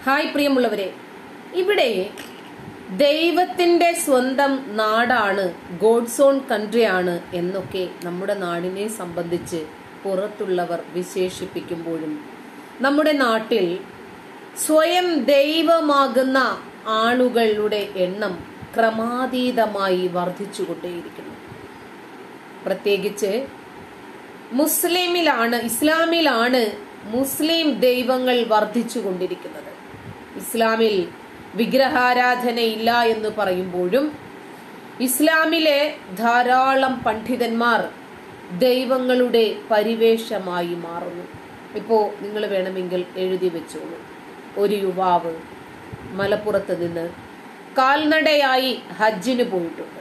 Hi പ്രിയമുള്ളവരെ ഇവിടെ ദൈവത്തിന്റെ സ്വന്തം നാടാണ് ഗോഡ്സ് ഓൺ കൺട്രിയാണ് എന്നൊക്കെ നമ്മുടെ നാടിനെ സംബന്ധിച്ച് പുറത്തുള്ളവർ വിശേഷിപ്പിക്കുമ്പോഴും നമ്മുടെ നാട്ടിൽ സ്വയം ദൈവമാകുന്ന ആളുകളുടെ എണ്ണം ക്രമാതീതമായി വർദ്ധിച്ചുകൊണ്ടേയിരിക്കുന്നു പ്രത്യേകിച്ച് മുസ്ലിമിലാണ് ഇസ്ലാമിലാണ് മുസ്ലിം ദൈവങ്ങൾ വർദ്ധിച്ചുകൊണ്ടിരിക്കുന്നത് ഇസ്ലാമിൽ വിഗ്രഹാരാധനയില്ല എന്ന് പറയുമ്പോഴും ഇസ്ലാമിലെ ധാരാളം പണ്ഡിതന്മാർ ദൈവങ്ങളുടെ പരിവേഷമായി മാറുന്നു ഇപ്പോ നിങ്ങൾ വേണമെങ്കിൽ എഴുതി വെച്ചോളൂ ഒരു യുവാവ് മലപ്പുറത്ത് നിന്ന് കാൽനടയായി ഹജ്ജിന് പോയിട്ടുണ്ട്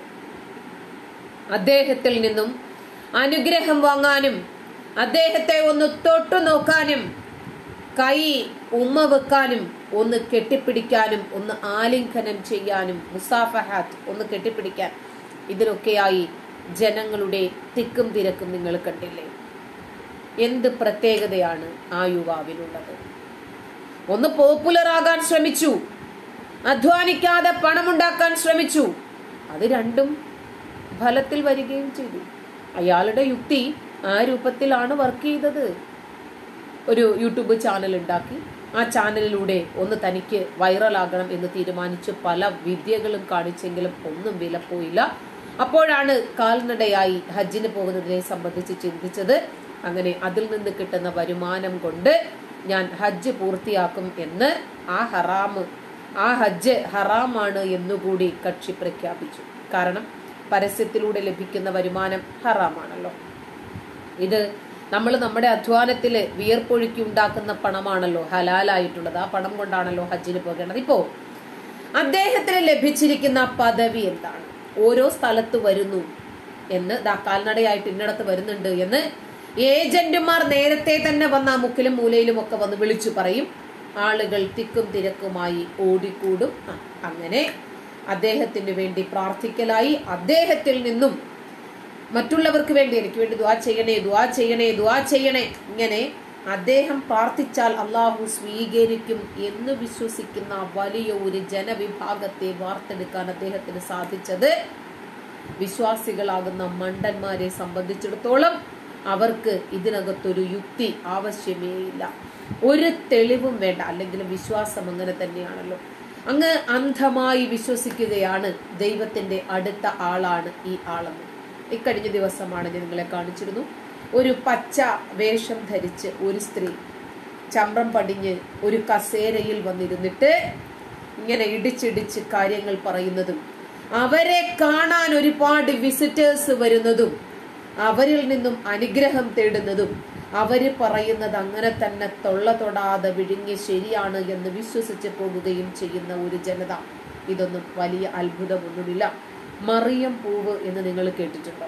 അദ്ദേഹത്തിൽ നിന്നും അനുഗ്രഹം വാങ്ങാനും അദ്ദേഹത്തെ ഒന്ന് തൊട്ടു നോക്കാനും കൈ ഉമ്മ വെക്കാനും ഒന്ന് കെട്ടിപ്പിടിക്കാനും ഒന്ന് ആലിംഗനം ചെയ്യാനും മുസാഫഹാത്ത് ഒന്ന് കെട്ടിപ്പിടിക്കാൻ ഇതിനൊക്കെയായി ജനങ്ങളുടെ തിക്കും തിരക്കും നിങ്ങൾ കണ്ടില്ലേ എന്ത് പ്രത്യേകതയാണ് ആ യുവാവിനുള്ളത് ഒന്ന് പോപ്പുലർ ആകാൻ ശ്രമിച്ചു അധ്വാനിക്കാതെ പണമുണ്ടാക്കാൻ ശ്രമിച്ചു അത് രണ്ടും ഫലത്തിൽ വരികയും ചെയ്തു അയാളുടെ യുക്തി ആ രൂപത്തിലാണ് വർക്ക് ചെയ്തത് ഒരു യൂട്യൂബ് ചാനൽ ഉണ്ടാക്കി ആ ചാനലിലൂടെ ഒന്ന് തനിക്ക് വൈറലാകണം എന്ന് തീരുമാനിച്ച് പല വിദ്യകളും കാണിച്ചെങ്കിലും ഒന്നും വിലപ്പോയില്ല അപ്പോഴാണ് കാൽനടയായി ഹജ്ജിന് പോകുന്നതിനെ സംബന്ധിച്ച് ചിന്തിച്ചത് അങ്ങനെ അതിൽ നിന്ന് കിട്ടുന്ന വരുമാനം കൊണ്ട് ഞാൻ ഹജ്ജ് പൂർത്തിയാക്കും എന്ന് ആ ഹറാമ് ആ ഹജ്ജ് ഹറാമാണ് എന്നുകൂടി കക്ഷി പ്രഖ്യാപിച്ചു കാരണം പരസ്യത്തിലൂടെ ലഭിക്കുന്ന വരുമാനം ഹറാമാണല്ലോ ഇത് നമ്മൾ നമ്മുടെ അധ്വാനത്തിൽ വിയർപ്പൊഴുക്കി ഉണ്ടാക്കുന്ന പണമാണല്ലോ ഹലാലായിട്ടുള്ളത് ആ പണം കൊണ്ടാണല്ലോ ഹജ്ജിന് പോകേണ്ടത് ഇപ്പോ അദ്ദേഹത്തിന് ലഭിച്ചിരിക്കുന്ന പദവി എന്താണ് ഓരോ സ്ഥലത്ത് വരുന്നു എന്ന് ദാ കാൽനടയായിട്ട് ഇന്നടത്ത് വരുന്നുണ്ട് എന്ന് ഏജന്റുമാർ നേരത്തെ തന്നെ വന്ന ആ മുക്കിലും മൂലയിലും ഒക്കെ വന്ന് വിളിച്ചു പറയും ആളുകൾ തിക്കും തിരക്കുമായി ഓടിക്കൂടും ആ, അങ്ങനെ അദ്ദേഹത്തിന് വേണ്ടി പ്രാർത്ഥിക്കലായി അദ്ദേഹത്തിൽ നിന്നും മറ്റുള്ളവർക്ക് വേണ്ടി എനിക്ക് വേണ്ടി ദുആ ചെയ്യണേ ദുആ ചെയ്യണേ ദുആ ചെയ്യണേ ഇങ്ങനെ അദ്ദേഹം പ്രാർത്ഥിച്ചാൽ അള്ളാഹു സ്വീകരിക്കും എന്ന് വിശ്വസിക്കുന്ന വലിയ ഒരു ജനവിഭാഗത്തെ വാർത്തെടുക്കാൻ അദ്ദേഹത്തിന് സാധിച്ചത് വിശ്വാസികളാകുന്ന മണ്ടന്മാരെ സംബന്ധിച്ചിടത്തോളം അവർക്ക് ഇതിനകത്തൊരു യുക്തി ആവശ്യമേ ഇല്ല ഒരു തെളിവും വേണ്ട അല്ലെങ്കിൽ വിശ്വാസം അങ്ങനെ തന്നെയാണല്ലോ അങ്ങ് അന്ധമായി വിശ്വസിക്കുകയാണ് ദൈവത്തിന്റെ അടുത്ത ആളാണ് ഈ ആളെന്ന് ഇക്കഴിഞ്ഞ ദിവസമാണ് ഞാൻ നിങ്ങളെ കാണിച്ചിരുന്നു ഒരു പച്ച വേഷം ധരിച്ച് ഒരു സ്ത്രീ ചമ്രം പടിഞ്ഞ് ഒരു കസേരയിൽ വന്നിരുന്നിട്ട് ഇങ്ങനെ ഇടിച്ചിടിച്ച് കാര്യങ്ങൾ പറയുന്നതും അവരെ കാണാൻ ഒരുപാട് വിസിറ്റേഴ്സ് വരുന്നതും അവരിൽ നിന്നും അനുഗ്രഹം തേടുന്നതും അവര് പറയുന്നത് അങ്ങനെ തന്നെ തൊള്ള തൊടാതെ വിഴുങ്ങി ശരിയാണ് എന്ന് വിശ്വസിച്ച് പോകുകയും ചെയ്യുന്ന ഒരു ജനത ഇതൊന്നും വലിയ അത്ഭുതമൊന്നുമില്ല മറിയം പൂവ് എന്ന് നിങ്ങൾ കേട്ടിട്ടുണ്ടോ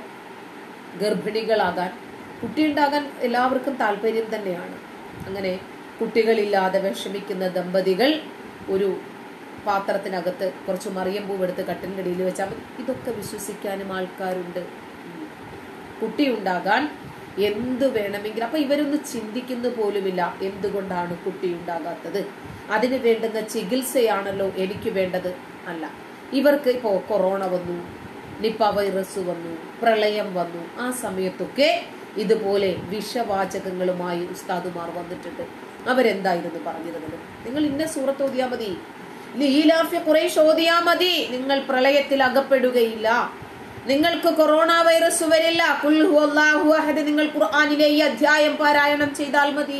ഗർഭിണികളാകാൻ കുട്ടിയുണ്ടാകാൻ എല്ലാവർക്കും താല്പര്യം തന്നെയാണ് അങ്ങനെ കുട്ടികളില്ലാതെ വിഷമിക്കുന്ന ദമ്പതികൾ ഒരു പാത്രത്തിനകത്ത് കുറച്ച് മറിയം പൂവെടുത്ത് കട്ടിലിൻ്റെ ഇടയിൽ വെച്ചാൽ മതി ഇതൊക്കെ വിശ്വസിക്കാനും ആൾക്കാരുണ്ട് ഉം. കുട്ടിയുണ്ടാകാൻ എന്ത് വേണമെങ്കിലും അപ്പൊ ഇവരൊന്ന് ചിന്തിക്കുന്ന പോലുമില്ല എന്തുകൊണ്ടാണ് കുട്ടി ഉണ്ടാകാത്തത് അതിന് വേണ്ടുന്ന ചികിത്സയാണല്ലോ എനിക്ക് വേണ്ടത് അല്ല ഇവർക്ക് ഇപ്പോ കൊറോണ വന്നു നിപ്പ വൈറസ് വന്നു പ്രളയം വന്നു ആ സമയത്തൊക്കെ ഇതുപോലെ വിഷവാചകങ്ങളുമായി ഉസ്താദുമാർ വന്നിട്ടുണ്ട് അവരെന്തായിരുന്നു പറഞ്ഞിരുന്നത് നിങ്ങൾ ഇന്ന സൂറത്ത് ഓതിയാ മതി ലീലാഫ്യ കുറേശ് ഓതിയാ മതി നിങ്ങൾ പ്രളയത്തിൽ അകപ്പെടുകയില്ല നിങ്ങൾക്ക് കൊറോണ വൈറസ് വരില്ല കുൽ ഹുവല്ലാഹു അഹദ് നിങ്ങൾ ഖുർആനിലെ ഈ അധ്യായം പാരായണം ചെയ്താൽ മതി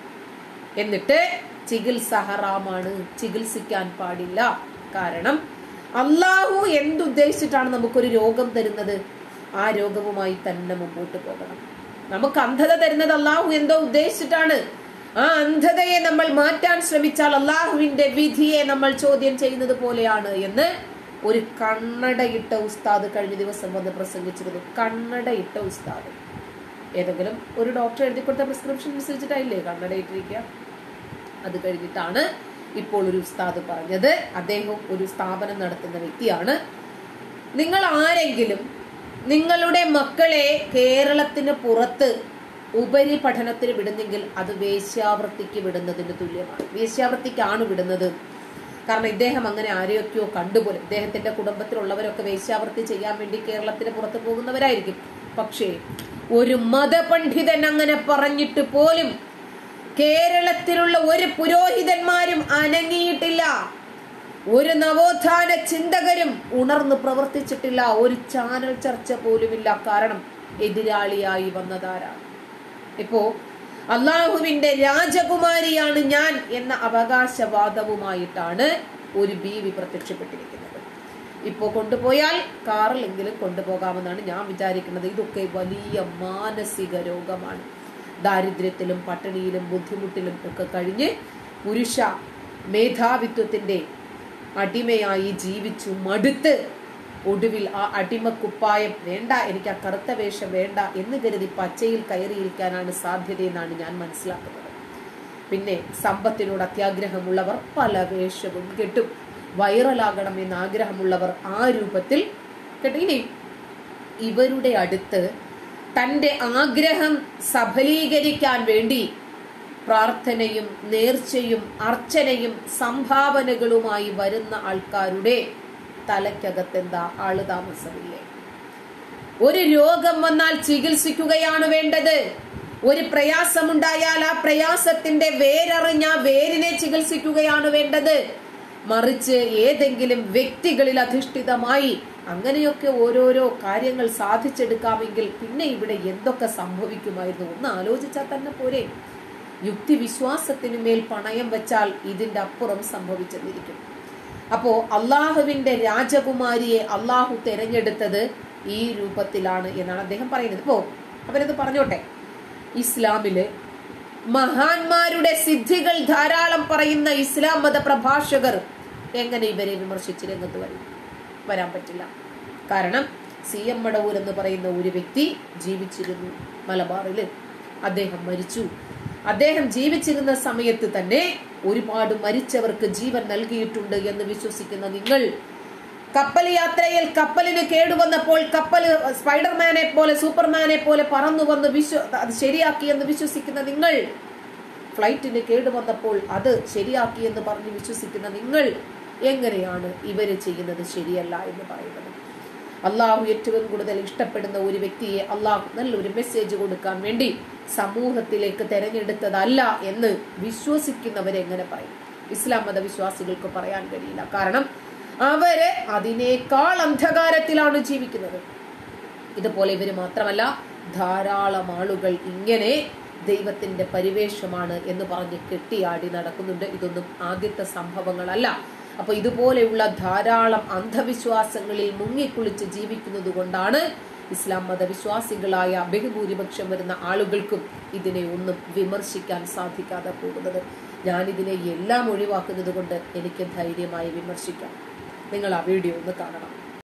എന്നിട്ട് ചികിത്സ ഹറാമാണ് ചികിത്സിക്കാൻ പാടില്ല കാരണം അള്ളാഹു എന്തുദ്ദേശിച്ചിട്ടാണ് നമുക്കൊരു രോഗം തരുന്നത് ആ രോഗവുമായി തന്നെ മുമ്പോട്ട് പോകണം നമുക്ക് അന്ധത തരുന്നത് അള്ളാഹു എന്തോ ഉദ്ദേശിച്ചിട്ടാണ് ആ അന്ധതയെ നമ്മൾ മാറ്റാൻ ശ്രമിച്ചാൽ അള്ളാഹുവിന്റെ വിധിയെ നമ്മൾ ചോദ്യം ചെയ്യുന്നത് പോലെയാണ് എന്ന് ഒരു കണ്ണടയിട്ട ഉസ്താദ് കഴിഞ്ഞ ദിവസം വന്ന് പ്രസംഗിച്ചിരുന്നു കണ്ണടയിട്ട ഉസ്താദ് ഏതെങ്കിലും ഒരു ഡോക്ടർ എഴുതി കൊടുത്ത പ്രിസ്ക്രിപ്ഷൻ അനുസരിച്ചിട്ടായില്ലേ കണ്ണടയിട്ടിരിക്കുക അത് കഴിഞ്ഞിട്ടാണ് ഇപ്പോൾ ഒരു ഉസ്താദ് പറഞ്ഞത് അദ്ദേഹം ഒരു സ്ഥാപനം നടത്തുന്ന വ്യക്തിയാണ് നിങ്ങൾ ആരെങ്കിലും നിങ്ങളുടെ മക്കളെ കേരളത്തിന് പുറത്ത് ഉപരിപഠനത്തിന് വിടുന്നെങ്കിൽ അത് വേശ്യാവൃത്തിക്ക് വിടുന്നതിന് തുല്യമാണ് വേശ്യാവൃത്തിക്കാണ് വിടുന്നത് കാരണം ഇദ്ദേഹം അങ്ങനെ ആരെയൊക്കെയോ കണ്ടുപോലെ ഇദ്ദേഹത്തിന്റെ കുടുംബത്തിലുള്ളവരൊക്കെ വേശ്യാവൃത്തി ചെയ്യാൻ വേണ്ടി കേരളത്തിന് പുറത്തു പോകുന്നവരായിരിക്കും പക്ഷേ ഒരു മതപണ്ഡിതൻ അങ്ങനെ പറഞ്ഞിട്ട് പോലും കേരളത്തിലുള്ള ഒരു പുരോഹിതന്മാരും അനങ്ങിയിട്ടില്ല ഒരു നവോത്ഥാന ചിന്തകരും ഉണർന്ന് പ്രവർത്തിച്ചിട്ടില്ല ഒരു ചാനൽ ചർച്ച പോലുമില്ല കാരണം എതിരാളിയായി വന്നതാരാണ് ഇപ്പോ അള്ളാഹുവിന്റെ രാജകുമാരിയാണ് ഞാൻ എന്ന അവകാശവാദവുമായിട്ടാണ് ഒരു ബീവി പ്രത്യക്ഷപ്പെട്ടിരിക്കുന്നത് ഇപ്പോ കൊണ്ടുപോയാൽ കാറിലെങ്കിലും കൊണ്ടുപോകാമെന്നാണ് ഞാൻ വിചാരിക്കുന്നത് ഇതൊക്കെ വലിയ മാനസിക രോഗമാണ് ദാരിദ്ര്യത്തിലും പട്ടിണിയിലും ബുദ്ധിമുട്ടിലും ഒക്കെ കഴിഞ്ഞ് പുരുഷ മേധാവിത്വത്തിന്റെ അടിമയായി ജീവിച്ചു മടുത്ത് ഒടുവിൽ ആ അടിമക്കുപ്പായം വേണ്ട എനിക്ക് ആ കറുത്ത വേഷം വേണ്ട എന്ന് കരുതി പച്ചയിൽ കയറിയിരിക്കാനാണ് സാധ്യതയെന്നാണ് ഞാൻ മനസ്സിലാക്കുന്നത് പിന്നെ സമ്പത്തിനോട് അത്യാഗ്രഹമുള്ളവർ പല വേഷവും കെട്ടും വൈറലാകണം എന്ന് ആഗ്രഹമുള്ളവർ ആ രൂപത്തിൽ കേട്ടോ ഇനി ഇവരുടെ അടുത്ത് തന്റെ ആഗ്രഹം സഫലീകരിക്കാൻ വേണ്ടി പ്രാർത്ഥനയും നേർച്ചയും അർച്ചനയും സംഭാവനകളുമായി വരുന്ന ആൾക്കാരുടെ തലയ്ക്കകത്തെന്താ ആള് താമസമില്ലേ ഒരു രോഗം വന്നാൽ ചികിത്സിക്കുകയാണ് വേണ്ടത് ഒരു പ്രയാസമുണ്ടായാൽ ആ പ്രയാസത്തിന്റെ വേരറിഞ്ഞ ആ വേരിനെ ചികിത്സിക്കുകയാണ് വേണ്ടത് മറിച്ച് ഏതെങ്കിലും വ്യക്തികളിൽ അധിഷ്ഠിതമായി അങ്ങനെയൊക്കെ ഓരോരോ കാര്യങ്ങൾ സാധിച്ചെടുക്കാമെങ്കിൽ പിന്നെ ഇവിടെ എന്തൊക്കെ സംഭവിക്കുമായിരുന്നു ഒന്ന് ആലോചിച്ചാൽ തന്നെ പോരെ യുക്തിവിശ്വാസത്തിനു മേൽ പണയം വെച്ചാൽ ഇതിന്റെ അപ്പുറം സംഭവിച്ചെന്നിരിക്കും അപ്പോ അള്ളാഹുവിന്റെ രാജകുമാരിയെ അള്ളാഹു തെരഞ്ഞെടുത്തത് ഈ രൂപത്തിലാണ് എന്നാണ് അദ്ദേഹം പറയുന്നത് ഇപ്പോ അവരത് പറഞ്ഞോട്ടെ ഇസ്ലാമില് മഹാന്മാരുടെ സിദ്ധികൾ ധാരാളം പറയുന്ന ഇസ്ലാം മത പ്രഭാഷകർ എങ്ങനെ ഇവരെ വിമർശിച്ച് രംഗത്ത് വരും വരാൻ പറ്റില്ല കാരണം സി എം മടവൂർ എന്ന് പറയുന്ന ഒരു വ്യക്തി ജീവിച്ചിരുന്നു മലബാറില് അദ്ദേഹം മരിച്ചു അദ്ദേഹം ജീവിച്ചിരുന്ന സമയത്ത് തന്നെ ഒരുപാട് മരിച്ചവർക്ക് ജീവൻ നൽകിയിട്ടുണ്ട് എന്ന് വിശ്വസിക്കുന്ന നിങ്ങൾ കപ്പൽ യാത്രയിൽ കപ്പലിന് കേടുവന്നപ്പോൾ കപ്പൽ സ്പൈഡർമാനെ പോലെ സൂപ്പർമാനെ പോലെ പറന്നു വന്ന് വിശ്വ അത് ശരിയാക്കി എന്ന് വിശ്വസിക്കുന്ന നിങ്ങൾ ഫ്ലൈറ്റിന് കേടുവന്നപ്പോൾ അത് ശരിയാക്കി എന്ന് പറഞ്ഞ് വിശ്വസിക്കുന്ന നിങ്ങൾ എങ്ങനെയാണ് ഇവര് ചെയ്യുന്നത് ശരിയല്ല എന്ന് പറയുന്നത് അള്ളാഹു ഏറ്റവും കൂടുതൽ ഇഷ്ടപ്പെടുന്ന ഒരു വ്യക്തിയെ അള്ളാഹു നല്ലൊരു മെസ്സേജ് കൊടുക്കാൻ വേണ്ടി സമൂഹത്തിലേക്ക് തെരഞ്ഞെടുത്തതല്ല എന്ന് വിശ്വസിക്കുന്നവരെങ്ങനെ പറയും ഇസ്ലാം മത വിശ്വാസികൾക്ക് പറയാൻ കഴിയില്ല കാരണം അവര് അതിനേക്കാൾ അന്ധകാരത്തിലാണ് ജീവിക്കുന്നത് ഇതുപോലെ ഇവര് മാത്രമല്ല ധാരാളം ആളുകൾ ഇങ്ങനെ ദൈവത്തിന്റെ പരിവേഷമാണ് എന്ന് പറഞ്ഞ് കെട്ടിയാടി നടക്കുന്നുണ്ട് ഇതൊന്നും ആദ്യത്തെ സംഭവങ്ങളല്ല അപ്പൊ ഇതുപോലെയുള്ള ധാരാളം അന്ധവിശ്വാസങ്ങളിൽ മുങ്ങിക്കുളിച്ച് ജീവിക്കുന്നത് കൊണ്ടാണ് ഇസ്ലാം മതവിശ്വാസികളായ ബഹുഭൂരിപക്ഷം വരുന്ന ആളുകൾക്കും ഇതിനെ ഒന്നും വിമർശിക്കാൻ സാധിക്കാതെ പോകുന്നത് ഞാനിതിനെ എല്ലാം ഒഴിവാക്കുന്നത് കൊണ്ട് എനിക്ക് ധൈര്യമായി വിമർശിക്കാം നിങ്ങൾ ആ വീഡിയോ ഒന്ന് കാണണം